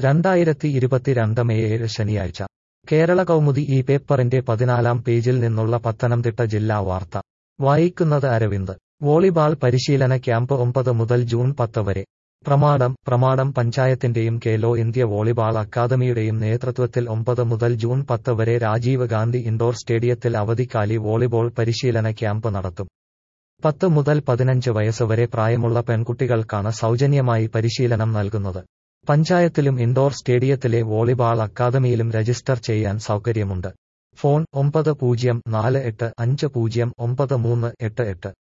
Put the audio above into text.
രണ്ടായിരത്തി ഇരുപത്തിരണ്ട് മെയ് ഏഴ് ശനിയാഴ്ച കേരള കൗമുദി ഈ പേപ്പറിന്റെ പതിനാലാം പേജിൽ നിന്നുള്ള പത്തനംതിട്ട ജില്ലാ വാർത്ത വായിക്കുന്നത് അരവിന്ദ് വോളിബാൾ പരിശീലന ക്യാമ്പ് ഒമ്പത് മുതൽ ജൂൺ പത്ത് വരെ പ്രമാടം പ്രമാടം പഞ്ചായത്തിന്റെയും കേലോ ഇന്ത്യ വോളിബാൾ അക്കാദമിയുടെയും നേതൃത്വത്തിൽ ഒമ്പത് മുതൽ ജൂൺ പത്ത് വരെ രാജീവ് ഗാന്ധി ഇൻഡോർ സ്റ്റേഡിയത്തിൽ അവധിക്കാലി വോളിബോൾ പരിശീലന ക്യാമ്പ് നടത്തും പത്ത് മുതൽ പതിനഞ്ച് വയസ്സ് വരെ പ്രായമുള്ള പെൺകുട്ടികൾക്കാണ് സൗജന്യമായി പരിശീലനം നൽകുന്നത് പഞ്ചായത്തിലും ഇൻഡോർ സ്റ്റേഡിയത്തിലെ വോളിബാൾ അക്കാദമിയിലും രജിസ്റ്റർ ചെയ്യാൻ സൗകര്യമുണ്ട് ഫോൺ ഒമ്പത് പൂജ്യം നാല് എട്ട് അഞ്ച് പൂജ്യം ഒമ്പത് മൂന്ന് എട്ട് എട്ട്